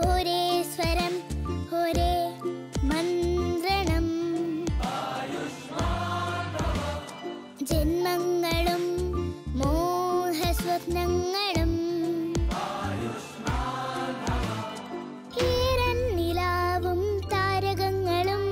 ഒരേ സ്വരം ഒരേ മന്ത്രണം ജന്മങ്ങളും മോഹസ്വപ്നങ്ങളും ഈരൻ നിലാവും താരകങ്ങളും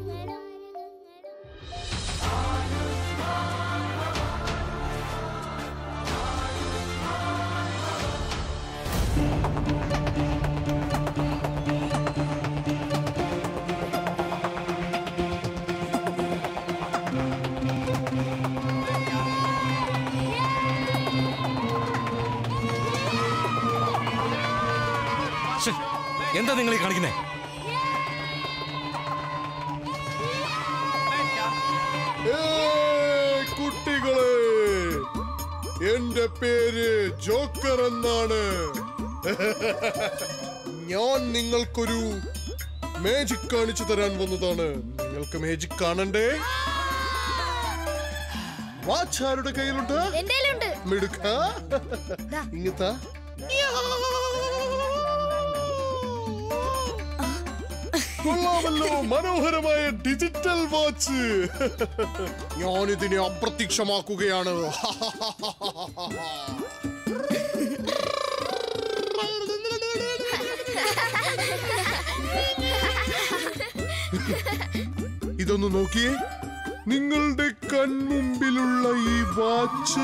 ശ്ശെ, എന്താ നിങ്ങൾ ഈ കാണിക്കുന്നേ ഏയ് കുട്ടികളെ എന്റെ പേര് ജോക്കർ എന്നാണ് ഞാൻ നിങ്ങൾക്കൊരു മാജിക് കാണിച്ചു തരാൻ വന്നതാണ് നിങ്ങൾക്ക് മാജിക് കാണണ്ടേ വാച്ച് ആരുടെ കയ്യിലുണ്ട് എന്റെ ഉണ്ട് മിടുക്ക ഇങ്ങത്താ കൊള്ളാമല്ലോ മനോഹരമായ ഡിജിറ്റൽ വാച്ച് ഞാനിതിനെ അപ്രത്യക്ഷമാക്കുകയാണ് ഇതൊന്ന് നോക്കിയേ നിങ്ങളുടെ കൺമുമ്പിലുള്ള ഈ വാച്ച്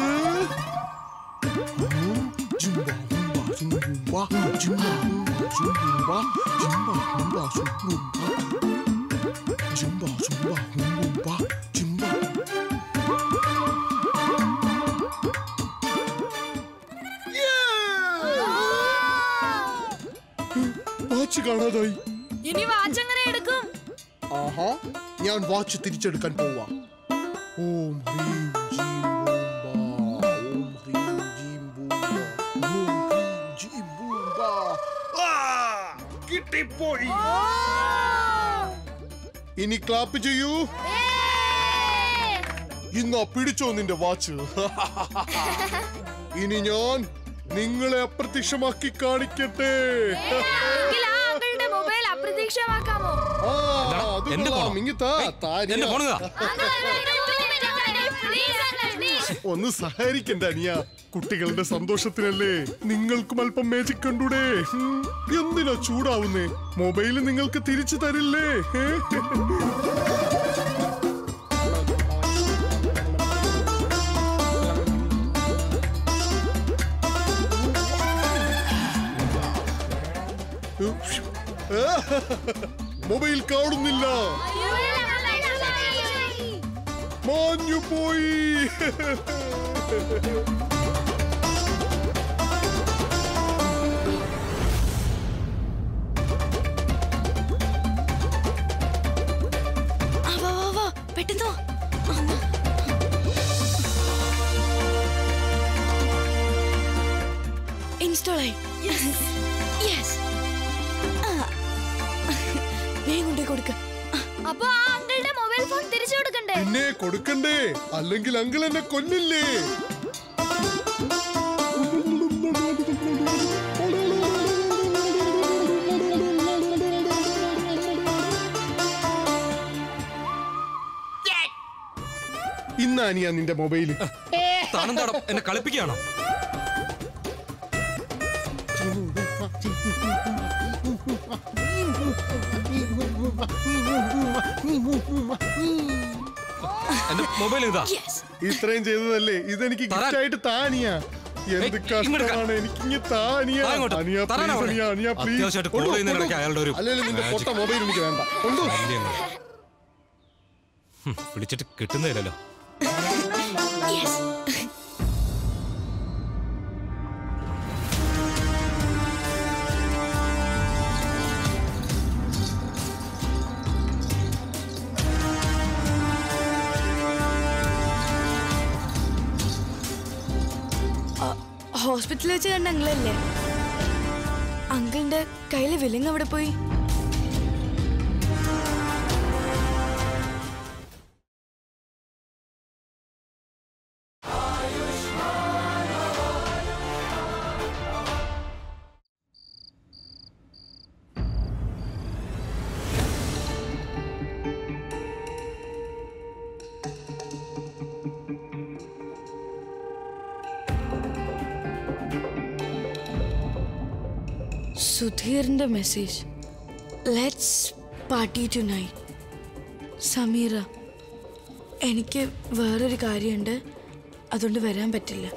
വാച്ച് കാണാതായി ഇനി വാച്ച് എങ്ങനെ എടുക്കും ആഹാ ഞാൻ വാച്ച് തിരിച്ചെടുക്കാൻ പോവാ ഓം ഹ്രീം ജീം ബൂം ബാ. ഓം ഹ്രീം ജീം ബൂം ബാ. ഓം ഹ്രീം ജീം ബൂം ബാ. ആ! കിട്ടിപ്പോയി ഇനി ക്ലാപ്പ് ചെയ്യൂ ഇന്നാ പിടിച്ചോ നിന്റെ വാച്ച് ഇനി ഞാൻ നിങ്ങളെ അപ്രത്യക്ഷമാക്കി കാണിക്കട്ടെ എങ്കിൽ ആ അങ്കിളുടെ മൊബൈൽ അപ്രതീക്ഷിതമാക്കാമോ ആ, എന്താടാ? അത് എന്റെ കൊള്ളാം. ഫോണോ? ഇങ്ങ് താ, ഏയ്, താരിക. എന്റെ ഫോൺ ഇതാ. ഒന്ന് സഹകരിക്കണ്ട അനിയ കുട്ടികളുടെ സന്തോഷത്തിനല്ലേ നിങ്ങൾക്കും അല്പം മേജിക് കണ്ടൂടെ ഉം, എന്തിനാ ചൂടാവുന്നേ മൊബൈല് നിങ്ങൾക്ക് തിരിച്ചു തരില്ലേ ഏ? മൊബൈൽ കാണുന്നില്ല മാഞ്ഞു പോയി ആ, വാ വാ വാ പെട്ടെന്ന് വാ. ഇൻസ്റ്റാൾ ആയി യെസ് വേഗം കൊണ്ടേ കൊടുക്ക അപ്പൊ ആ അങ്കിളുടെ മൊബൈൽ ഫോൺ തിരിച്ചു കൊടുക്കണ്ടേ പിന്നെ കൊടുക്കണ്ടേ അല്ലെങ്കിൽ അങ്കിൾ എന്നെ കൊല്ലില്ലേ ഇന്നാനിയാ നിന്റെ മൊബൈല് താനെന്താടാ എന്നെ കളിപ്പിക്കുകയാണോ എന്റെ മൊബൈൽ ഇതാ യെസ് ഇത്രയും ചെയ്തതല്ലേ ഇതെനിക്ക് തരാൻ. ഗിഫ്റ്റ് ആയിട്ട് താനിയാ എന്ത് ഏയ്, ഇങ്ങോട്ട് കഷ്ടമാണ് എനിക്കിങ്ങ് താനിയാ താ ഇങ്ങോട്ട്. അനിയാ തരാനാ please, പറഞ്ഞെ. അനിയാ, അനിയാ, please. അത്യാവശ്യമായിട്ട് call കൊണ്ടു, ചെയ്യുന്നതിനിടയ്ക്ക് കൊണ്ടു. അയാളുടെ ഒരു അല്ലല്ല നിന്റെ magic. പൊട്ട മൊബൈൽ എനിക്ക് വേണ്ട കൊണ്ടു വലിയ ഹും, പിടിച്ചിട്ട് കിട്ടുന്നില്ലല്ലോ യെസ് ഹോസ്പിറ്റലിൽ വെച്ച് കണ്ട അങ്കിളല്ലേ അങ്കിളിന്റെ കയ്യിലെ വിലങ്ങ് അവിടെ പോയി സുധീറിന്റെ message let's party tonight Sameera എനിക്ക് വേറൊരു കാര്യമുണ്ട് അതുകൊണ്ട് വരാൻ പറ്റില്ല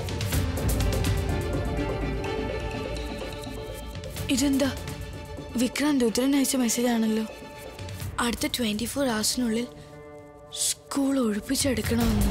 ഇതെന്താ വിക്രാന്ത് രുദ്രൻ അയച്ച മെസ്സേജ് ആണല്ലോ അടുത്ത ട്വൻറ്റി ഫോർ അവേഴ്സിനുള്ളിൽ സ്കൂൾ ഒഴിപ്പിച്ചെടുക്കണമെന്ന്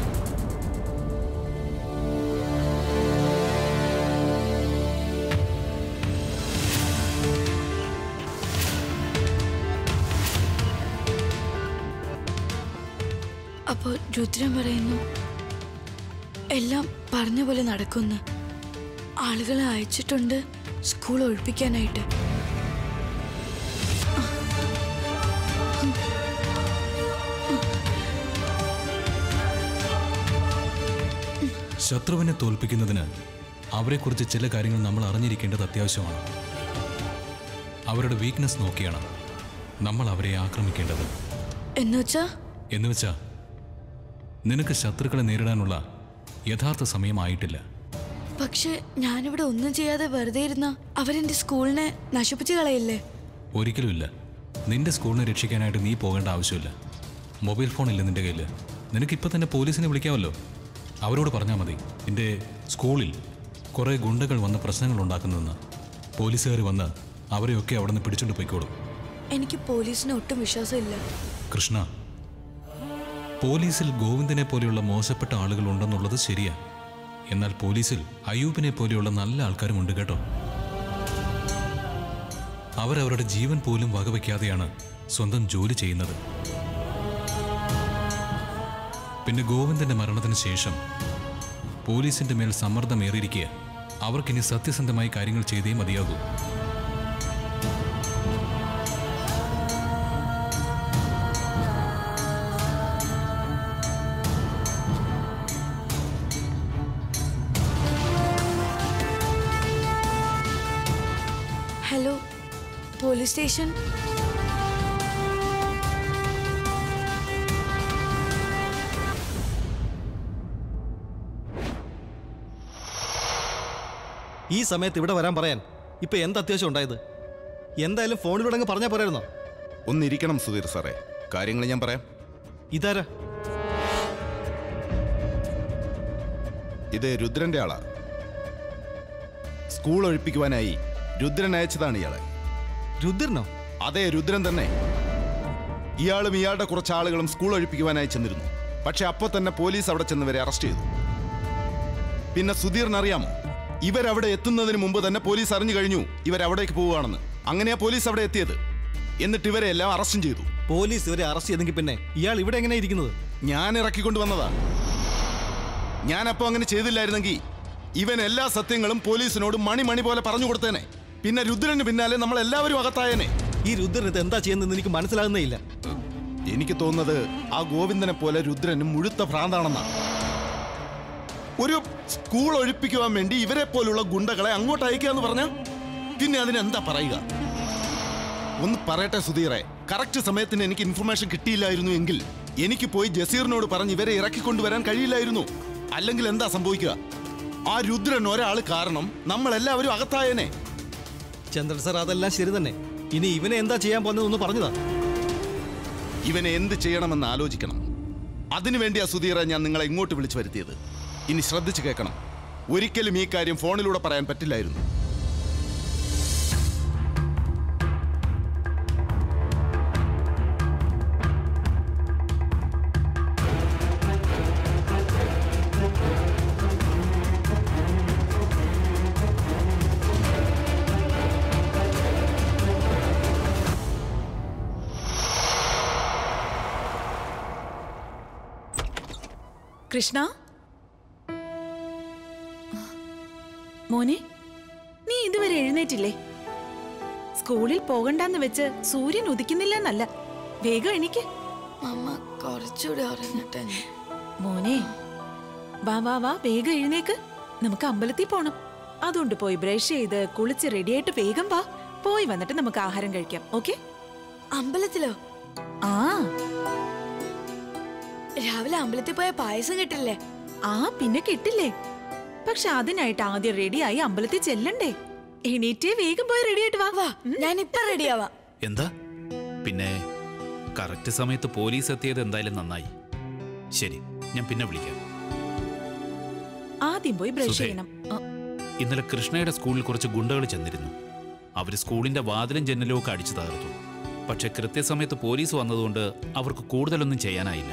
അപ്പോൾ രുദ്രൻ പറയുന്നു എല്ലാം പറഞ്ഞ പോലെ നടക്കുന്നു ആളുകളെ അയച്ചിട്ടുണ്ട് സ്കൂൾ ഒഴിപ്പിക്കാനായിട്ട് ശത്രുവിനെ തോൽപ്പിക്കുന്നതിന് അവരെക്കുറിച്ച് ചില കാര്യങ്ങൾ നമ്മൾ അറിഞ്ഞിരിക്കേണ്ടത് അത്യാവശ്യമാണ് അവരുടെ വീക്ക്നെസ് നോക്കിയാണ് നമ്മൾ അവരെ ആക്രമിക്കേണ്ടത് എന്നുവെച്ചാ എന്നുവെച്ചാ നിനക്ക് ശത്രുക്കളെ നേരിടാനുള്ള യഥാർത്ഥ സമയമായിട്ടില്ല പക്ഷെ ഞാനിവിടെ ഒന്നും ചെയ്യാതെ വെറുതെ ഇരുന്ന അവരെന്റെ സ്കൂളിനെ നശിപ്പിച്ചു കളയില്ലേ ഒരിക്കലുമില്ല നിന്റെ സ്കൂളിനെ രക്ഷിക്കാനായിട്ട് നീ പോകേണ്ട ആവശ്യമില്ല മൊബൈൽ ഫോൺ ഇല്ല നിന്റെ കയ്യിൽ നിനക്ക് ഇപ്പം തന്നെ പോലീസിനെ വിളിക്കാമല്ലോ അവരോട് പറഞ്ഞാൽ മതി നിന്റെ സ്കൂളിൽ കുറേ ഗുണ്ടകൾ വന്ന് പ്രശ്നങ്ങൾ ഉണ്ടാക്കുന്നതെന്ന് പോലീസുകാർ വന്ന് അവരെയൊക്കെ അവിടെ നിന്ന് പിടിച്ചുകൊണ്ട് പോയിക്കോളും എനിക്ക് പോലീസിന് ഒട്ടും വിശ്വാസമില്ല കൃഷ്ണ പോലീസിൽ ഗോവിന്ദനെ പോലെയുള്ള മോശപ്പെട്ട ആളുകൾ ഉണ്ടെന്നുള്ളത് ശരിയാ എന്നാൽ പോലീസിൽ അയൂബിനെ പോലെയുള്ള നല്ല ആൾക്കാരും ഉണ്ട് കേട്ടോ അവരവരുടെ ജീവൻ പോലും വകവയ്ക്കാതെയാണ് സ്വന്തം ജോലി ചെയ്യുന്നത് പിന്നെ ഗോവിന്ദന്റെ മരണത്തിന് ശേഷം പോലീസിന്റെ മേൽ സമ്മർദ്ദമേറിയിരിക്കുക അവർക്കിനി സത്യസന്ധമായി കാര്യങ്ങൾ ചെയ്തേ മതിയാകൂ ഹലോ പോലീസ് സ്റ്റേഷൻ ഈ സമയത്ത് ഇവിടെ വരാൻ പറയാൻ ഇപ്പൊ എന്ത് അത്യാവശ്യം ഉണ്ടായത് എന്തായാലും ഫോണിലൂടെ അങ്ങ് പറഞ്ഞാൽ പോരായിരുന്നോ ഒന്നിരിക്കണം സുധീർ സാറേ കാര്യങ്ങൾ ഞാൻ പറയാം ഇതാരാ ഇത് രുദ്രന്റെ ആളാ സ്കൂൾ ഒഴിപ്പിക്കുവാനായി രുദ്രൻ അയച്ചതാണ് ഇയാളെ രുദ്രനോ അതെ രുദ്രൻ തന്നെ ഇയാളും ഇയാളുടെ കുറച്ച് ആളുകളും സ്കൂൾ ഒഴിപ്പിക്കുവാനായി ചെന്നിരുന്നു പക്ഷെ അപ്പോൾ തന്നെ പോലീസ് അവിടെ ചെന്നവരെ അറസ്റ്റ് ചെയ്തു പിന്നെ സുധീറിന് അറിയാമോ ഇവരവിടെ എത്തുന്നതിന് മുമ്പ് തന്നെ പോലീസ് അറിഞ്ഞു കഴിഞ്ഞു ഇവരവിടേക്ക് പോവുകയാണെന്ന് അങ്ങനെയാ പോലീസ് അവിടെ എത്തിയത് എന്നിട്ട് ഇവരെ എല്ലാം അറസ്റ്റും ചെയ്തു പോലീസ് ഇവരെ അറസ്റ്റ് ചെയ്തെങ്കിൽ പിന്നെ ഇയാൾ ഇവിടെ എങ്ങനെ ഇരിക്കുന്നത് ഞാൻ ഇറക്കിക്കൊണ്ട് വന്നതാ ഞാൻ അപ്പോ അങ്ങനെ ചെയ്തില്ലായിരുന്നെങ്കിൽ ഇവൻ എല്ലാ സത്യങ്ങളും പോലീസിനോട് മണി മണി പോലെ പറഞ്ഞു കൊടുത്തേനെ പിന്നെ രുദ്രന് പിന്നാലെ നമ്മൾ എല്ലാവരും അകത്തായനെ ഈ രുദ്രൻ ഇത് എന്താ ചെയ്യുന്നതെന്ന് എനിക്ക് മനസ്സിലാകുന്നേ ഇല്ല എനിക്ക് തോന്നുന്നത് ആ ഗോവിന്ദനെ പോലെ രുദ്രനും മുഴുത്ത ഭ്രാന്താണെന്നാ ഒരു സ്കൂൾ ഒഴിപ്പിക്കുവാൻ വേണ്ടി ഇവരെ പോലുള്ള ഗുണ്ടകളെ അങ്ങോട്ട് അയക്കുക എന്ന് പറഞ്ഞ പിന്നെ അതിനെന്താ പറയുക ഒന്ന് പറയട്ടെ സുധീറെ കറക്റ്റ് സമയത്തിന് എനിക്ക് ഇൻഫർമേഷൻ കിട്ടിയില്ലായിരുന്നു എങ്കിൽ എനിക്ക് പോയി ജസീറിനോട് പറഞ്ഞ് ഇവരെ ഇറക്കിക്കൊണ്ടുവരാൻ കഴിയില്ലായിരുന്നു അല്ലെങ്കിൽ എന്താ സംഭവിക്കുക ആ രുദ്രൻ ഒരാൾ കാരണം നമ്മൾ എല്ലാവരും അകത്തായനെ ചന്ദ്രൻ സാർ അതെല്ലാം ശരി തന്നെ ഇനി ഇവനെ എന്താ ചെയ്യാൻ പോകുന്നതെന്ന് പറഞ്ഞതാ ഇവനെ എന്ത് ചെയ്യണമെന്ന് ആലോചിക്കണം അതിനുവേണ്ടിയാ സുധീറ ഞാൻ നിങ്ങളെ ഇങ്ങോട്ട് വിളിച്ചു വരുത്തിയത് ഇനി ശ്രദ്ധിച്ചു കേൾക്കണം ഒരിക്കലും ഈ കാര്യം ഫോണിലൂടെ പറയാൻ പറ്റില്ലായിരുന്നു കൃഷ്ണ മോനെ നീ ഇതുവരെ എഴുന്നേറ്റില്ലേ സ്കൂളിൽ പോകണ്ടെന്ന് വെച്ച് സൂര്യൻ ഉദിക്കുന്നില്ലെന്നല്ല വേഗം എണീക്ക് മമ്മ കുറച്ചുകൂടി ഉറങ്ങട്ടെ ഞാൻ. മോനെ വാ വാ വാ വേഗം എഴുന്നേക്ക് നമുക്ക് അമ്പലത്തിൽ പോണം അതുകൊണ്ട് പോയി ബ്രഷ് ചെയ്ത് കുളിച്ച് റെഡിയായിട്ട് വേഗം വാ പോയി വന്നിട്ട് നമുക്ക് ആഹാരം കഴിക്കാം ഓക്കെ അമ്പലത്തിലോ ആ രാവിലെ അമ്പലത്തിൽ പോയ പായസം കിട്ടില്ലേ ആ പിന്നെ കിട്ടില്ലേ പക്ഷെ അതിനായിട്ട് ആദ്യം റെഡിയായി അമ്പലത്തിൽ ചെല്ലണ്ടേ എണീറ്റ് വേഗം പോയി റെഡി ആയിട്ട് വാ വാ ഞാൻ ഇപ്പൊ റെഡിയാവാം എന്താ പിന്നെ കറക്റ്റ് സമയത്ത് പോലീസ് എത്തിയത് എന്തായാലും നന്നായി ശരി ഞാൻ പിന്നെ വിളിക്കാം ആദ്യം പോയി ബ്രഷ് സുധേ. ചെയ്യണം ആ, ഇന്നലെ കൃഷ്ണയുടെ സ്കൂളിൽ കുറച്ച് ഗുണ്ടകൾ ചെന്നിരുന്നു അവർ സ്കൂളിന്റെ വാതിലും ജനലും ഒക്കെ അടിച്ചു തകർത്തു പക്ഷെ കൃത്യസമയത്ത് പോലീസ് വന്നതുകൊണ്ട് അവർക്ക് കൂടുതലൊന്നും ചെയ്യാനായില്ല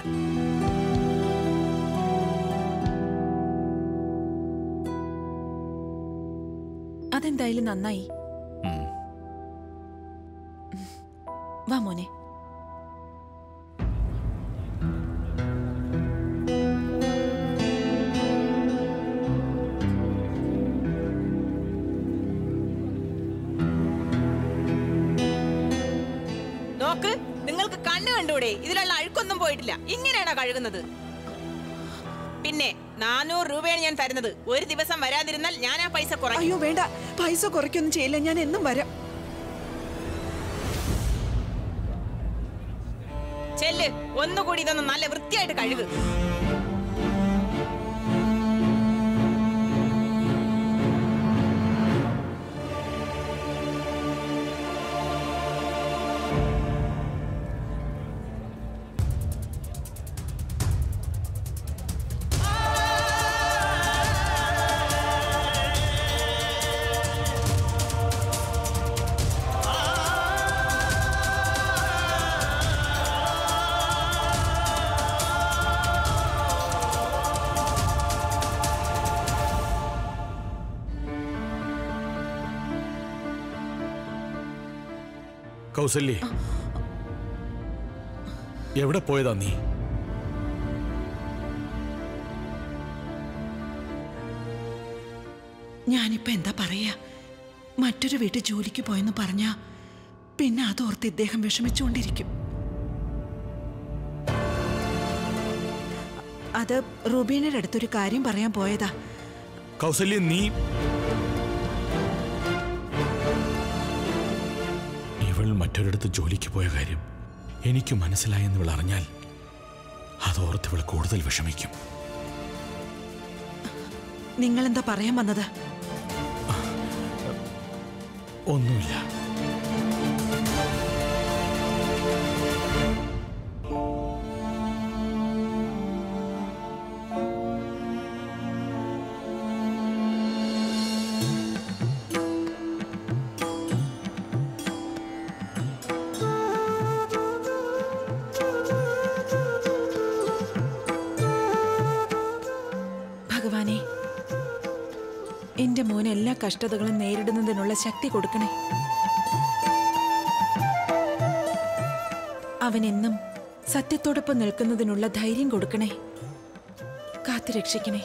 അതെന്തായാലും നന്നായി ഉം. വാ മോനെ നോക്ക് നിങ്ങൾക്ക് കണ്ണ് കണ്ടൂടെ ഇതിലുള്ള അഴുക്കൊന്നും പോയിട്ടില്ല ഇങ്ങനെയാണോ കഴുകുന്നത് പിന്നെ നാനൂറ് രൂപയാണ് ഞാൻ തരുന്നത് ഒരു ദിവസം വരാതിരുന്നാൽ ഞാൻ ആ പൈസ കുറയ്ക്കും അയ്യോ വേണ്ട പൈസ കുറയ്ക്കൊന്നും ചെയ്യില്ല ഞാൻ എന്നും വരാം ചെല്ല് ഒന്നുകൂടി ഇതൊന്ന് നല്ല വൃത്തിയായിട്ട് കഴുകു കൗസല്യേ എവിടെ പോയതാ നീ ഞാനിപ്പോ എന്താ പറയാ മറ്റൊരു വീട്ടിൽ ജോലിക്ക് പോയെന്ന് പറഞ്ഞാ പിന്നെ അതോർത്ത് ഇദ്ദേഹം വിഷമിച്ചുകൊണ്ടിരിക്കും അത് റുബീനയുടെ അടുത്തൊരു കാര്യം പറയാൻ പോയതാ കൗസല്യ നീ ഇവൾ മറ്റൊരിടത്ത് ജോലിക്ക് പോയ കാര്യം എനിക്ക് മനസ്സിലായെന്ന് ഇവൾ അറിഞ്ഞാൽ അതോർത്ത് ഇവൾ കൂടുതൽ വിഷമിക്കും നിങ്ങൾ എന്താ പറയാൻ വന്നത് ഒന്നുമില്ല ഭഗവാനെ എന്റെ മോന് എല്ലാ കഷ്ടതകളും നേരിടുന്നതിനുള്ള ശക്തി കൊടുക്കണേ അവൻ എന്നും സത്യത്തോടൊപ്പം നിൽക്കുന്നതിനുള്ള ധൈര്യം കൊടുക്കണേ കാത്തു രക്ഷിക്കണേ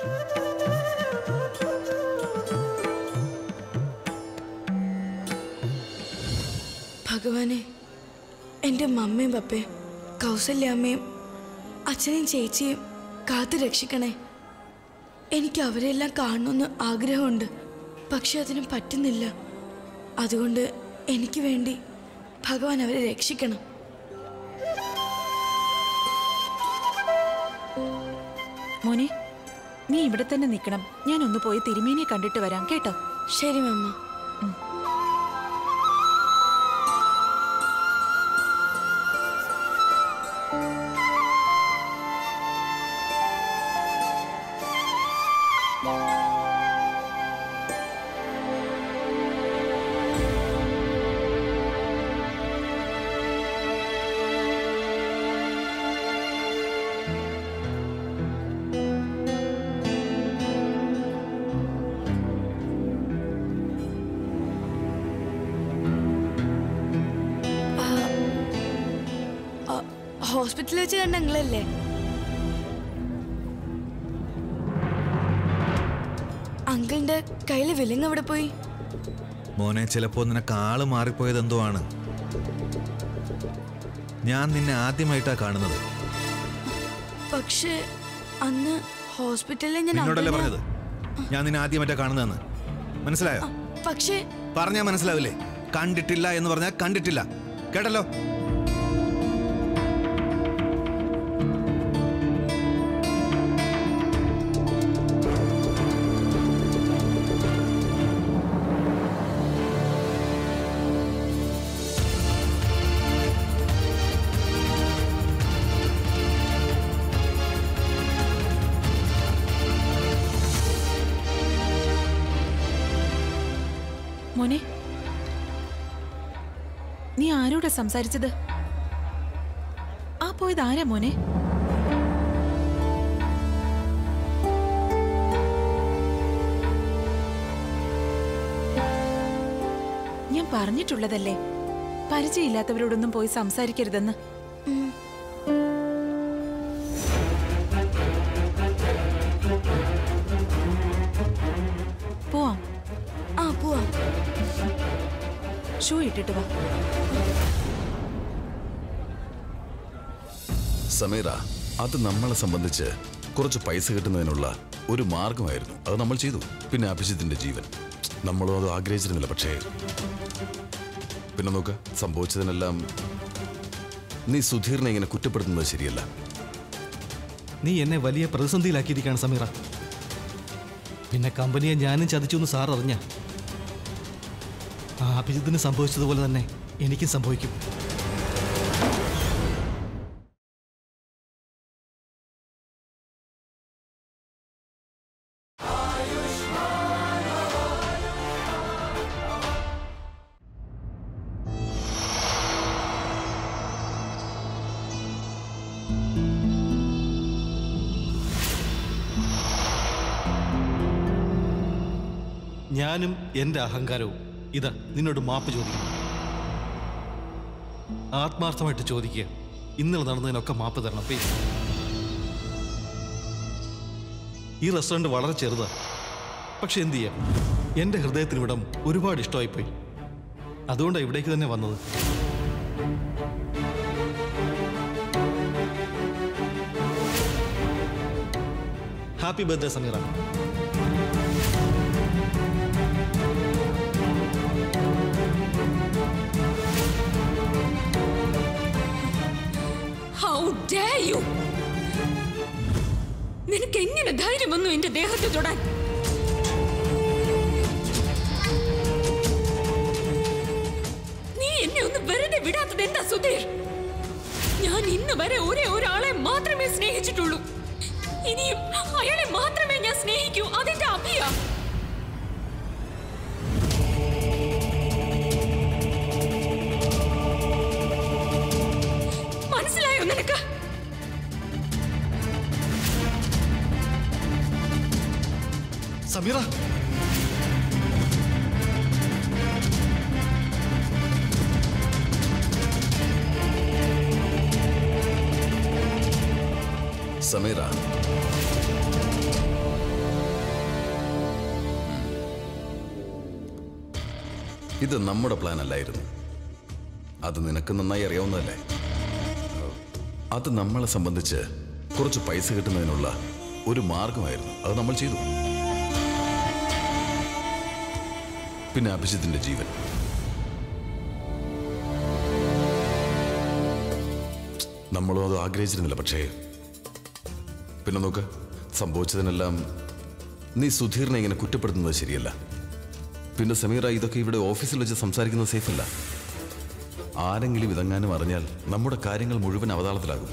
ഭഗവാനെ എൻ്റെ മമ്മയും പപ്പയും കൗസല്യാമ്മയും അച്ഛനെയും ചേച്ചിയും കാത്തു രക്ഷിക്കണേ എനിക്ക് അവരെല്ലാം കാണണമെന്ന് ആഗ്രഹമുണ്ട് പക്ഷെ അതിന് പറ്റുന്നില്ല അതുകൊണ്ട് എനിക്ക് വേണ്ടി ഭഗവാൻ അവരെ രക്ഷിക്കണം മോനെ നീ ഇവിടെ തന്നെ നിൽക്കണം ഞാൻ ഒന്ന് പോയി തിരുമേനിയെ കണ്ടിട്ട് വരാം കേട്ടോ ശരി മമ്മ ഹോസ്പിറ്റലിൽ വെച്ച് കണ്ട നിങ്ങളല്ലേ അങ്കിളിന്റെ കയ്യിലെ വിലങ്ങ് അവിടെ പോയി മോനെ ചിലപ്പോ നിനക്ക് ആള് മാറിപ്പോയത് എന്തോ ആണ് ഞാൻ നിന്നെ ആദ്യമായിട്ടാ കാണുന്നത് പക്ഷേ അന്ന് ഹോസ്പിറ്റലിൽ ഞാൻ നിന്നോടല്ലേ അങ്കിളിനെ- പറഞ്ഞത് ഞാൻ നിന്നെ ആദ്യമായിട്ടാ കാണുന്നതെന്ന് മനസ്സിലായോ പക്ഷേ പറഞ്ഞാ മനസ്സിലാവില്ലേ കണ്ടിട്ടില്ല എന്ന് പറഞ്ഞാൽ കണ്ടിട്ടില്ല കേട്ടല്ലോ മോനെ നീ ആരോടാ സംസാരിച്ചത് ആ പോയത് ആരാ മോനെ ഞാൻ പറഞ്ഞിട്ടുള്ളതല്ലേ പരിചയമില്ലാത്തവരോടൊന്നും പോയി സംസാരിക്കരുതെന്ന് പോവാം ആ പോവാം ഷൂ ഇട്ടിട്ട് വാ സമീറ അത് നമ്മളെ സംബന്ധിച്ച് കുറച്ച് പൈസ കിട്ടുന്നതിനുള്ള ഒരു മാർഗമായിരുന്നു അത് നമ്മൾ ചെയ്തു പിന്നെ അഭിജിത്തിന്റെ ജീവൻ നമ്മളും അത് ആഗ്രഹിച്ചിരുന്നില്ല പക്ഷേ പിന്നെ നോക്ക് സംഭവിച്ചതിനെല്ലാം നീ സുധീറിനെ ഇങ്ങനെ കുറ്റപ്പെടുത്തുന്നത് ശരിയല്ല നീ എന്നെ വലിയ പ്രതിസന്ധിയിലാക്കിയിരിക്കുകയാണ് സമീറ പിന്നെ കമ്പനിയെ ഞാനും ചതിച്ചു എന്ന് സാർ അറിഞ്ഞ ആ അഭിജിത്തിന് സംഭവിച്ചതുപോലെ തന്നെ എനിക്കും സംഭവിക്കും ഞാനും എൻ്റെ അഹങ്കാരവും ഇതാ നിന്നോട് മാപ്പ് ചോദിക്കുന്നു ആത്മാർത്ഥമായിട്ട് ചോദിക്കുക ഇന്നലെ നടന്നതിനൊക്കെ മാപ്പ് തരണം പ്ലീസ് ഈ റെസ്റ്റോറൻറ്റ് വളരെ ചെറുതാ പക്ഷെ എന്ത് ചെയ്യാം എൻ്റെ ഹൃദയത്തിന് ഇവിടം ഒരുപാട് ഇഷ്ടമായിപ്പോയി അതുകൊണ്ടാണ് ഇവിടേക്ക് തന്നെ വന്നത് happy birthday Sameera how dare you നിനക്ക് എങ്ങനെ ധൈര്യം വന്നു എന്റെ ദേഹത്ത് തൊടാൻ നീ എന്നെ ഒന്ന് വെറുതെ വിടാത്തത് എന്താ സുധീർ ഞാൻ ഇന്ന് വരെ ഒരേ ഒരാളെ മാത്രമേ സ്നേഹിച്ചിട്ടുള്ളൂ ഇനിയും അയാളെ മാത്രമേ ഞാൻ സ്നേഹിക്കൂ അതെന്റെ അഭിയാ മനസ്സിലായോ നിനക്ക് സമീറ സമീറ ഇത് നമ്മുടെ പ്ലാൻ അല്ലായിരുന്നു അത് നിനക്ക് നന്നായി അറിയാവുന്നതല്ലേ അത് നമ്മളെ സംബന്ധിച്ച് കുറച്ച് പൈസ കിട്ടുന്നതിനുള്ള ഒരു മാർഗമായിരുന്നു അത് നമ്മൾ ചെയ്തു പിന്നെ അഭിജിത്തിന്റെ ജീവൻ നമ്മളും അത് ആഗ്രഹിച്ചിരുന്നില്ല പക്ഷേ പിന്നെ നോക്ക് സംഭവിച്ചതിനെല്ലാം നീ സുധീറിനെ ഇങ്ങനെ കുറ്റപ്പെടുത്തുന്നത് ശരിയല്ല പിന്നെ സമീറ ഇതൊക്കെ ഇവിടെ ഓഫീസിൽ വെച്ച് സംസാരിക്കുന്നത് സേഫല്ല ആരെങ്കിലും ഇതങ്ങാനും അറിഞ്ഞാൽ നമ്മുടെ കാര്യങ്ങൾ മുഴുവൻ അവതാളത്തിലാകും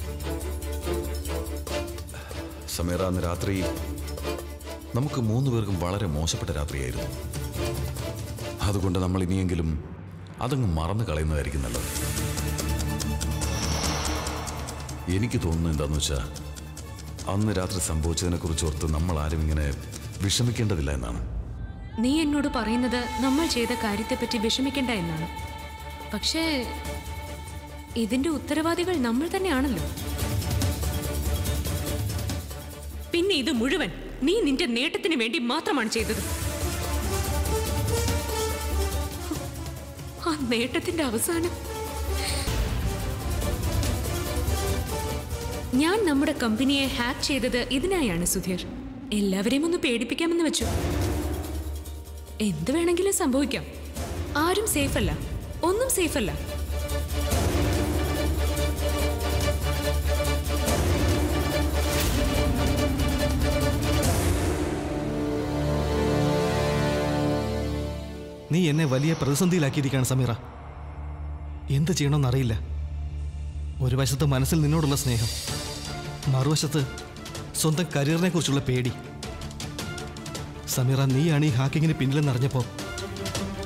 സമീറ അന്ന് രാത്രി നമുക്ക് മൂന്ന് പേർക്കും വളരെ മോശപ്പെട്ട രാത്രിയായിരുന്നു അതുകൊണ്ട് നമ്മൾ ഇനിയെങ്കിലും അതങ്ങ് മറന്നു കളയുന്നതായിരിക്കും നല്ലത് എനിക്ക് തോന്നുന്നത് എന്താന്ന് വെച്ചാൽ അന്ന് രാത്രി സംഭവിച്ചതിനെ കുറിച്ച് ഓർത്ത് നമ്മൾ ആരും ഇങ്ങനെ വിഷമിക്കേണ്ടതില്ല എന്നാണ് നീ എന്നോട് പറയുന്നത് നമ്മൾ ചെയ്ത കാര്യത്തെപ്പറ്റി വിഷമിക്കണ്ട എന്നാണ് പക്ഷേ ഇതിന്റെ ഉത്തരവാദികൾ നമ്മൾ തന്നെയാണല്ലോ പിന്നെ ഇത് മുഴുവൻ നീ നിന്റെ നേട്ടത്തിന് വേണ്ടി മാത്രമാണ് ചെയ്തത് ആ നേട്ടത്തിന്റെ അവസാനം ഞാൻ നമ്മുടെ കമ്പനിയെ ഹാക്ക് ചെയ്തത് ഇതിനായാണ് സുധീർ എല്ലാവരെയും ഒന്ന് പേടിപ്പിക്കാമെന്ന് വെച്ചു എന്ത് വേണമെങ്കിലും സംഭവിക്കാം ആരും സേഫ് അല്ല ഒന്നും സേഫ് അല്ല നീ എന്നെ വലിയ പ്രതിസന്ധിയിലാക്കിയിരിക്കുകയാണ് സമീറ എന്ത് ചെയ്യണമെന്നറിയില്ല ഒരു വശത്ത് മനസ്സിൽ നിന്നോടുള്ള സ്നേഹം മറുവശത്ത് സ്വന്തം കരിയറിനെ കുറിച്ചുള്ള പേടി സമീറ നീയാണ് ഈ ഹാക്കിങ്ങിന് പിന്നിലെന്നറിഞ്ഞപ്പോൾ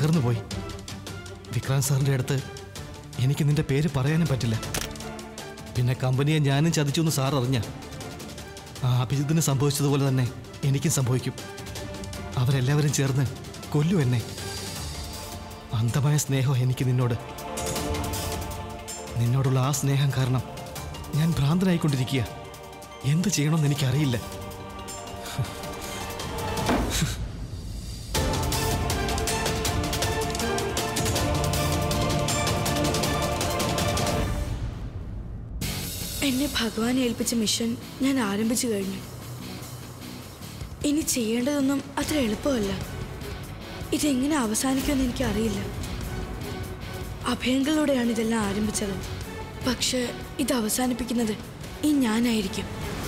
തകർന്നു പോയി വിക്രാന്ത് സാറിൻ്റെ അടുത്ത് എനിക്ക് നിന്റെ പേര് പറയാനും പറ്റില്ല പിന്നെ കമ്പനിയെ ഞാനും ചതിച്ചു എന്ന് സാർ അറിഞ്ഞ ആ അഭിജിത്തിന് സംഭവിച്ചതുപോലെ തന്നെ എനിക്കും സംഭവിക്കും അവരെല്ലാവരും ചേർന്ന് കൊല്ലു എന്നെ അന്ധമായ സ്നേഹം എനിക്ക് നിന്നോട് നിന്നോടുള്ള ആ സ്നേഹം കാരണം ഞാൻ ഭ്രാന്തനായിക്കൊണ്ടിരിക്കുക എന്ത് ചെയ്യണമെന്ന് എനിക്കറിയില്ല എന്നെ ഭഗവാൻ ഏൽപ്പിച്ച മിഷൻ ഞാൻ ആരംഭിച്ചു കഴിഞ്ഞു ഇനി ചെയ്യേണ്ടതൊന്നും അത്ര എളുപ്പമല്ല ഇതെങ്ങനെ അവസാനിക്കുമെന്ന് എനിക്കറിയില്ല അഭയങ്ങളിലൂടെയാണ് ഇതെല്ലാം ആരംഭിച്ചത് പക്ഷെ ഇത് അവസാനിപ്പിക്കുന്നത് ഈ ഞാനായിരിക്കും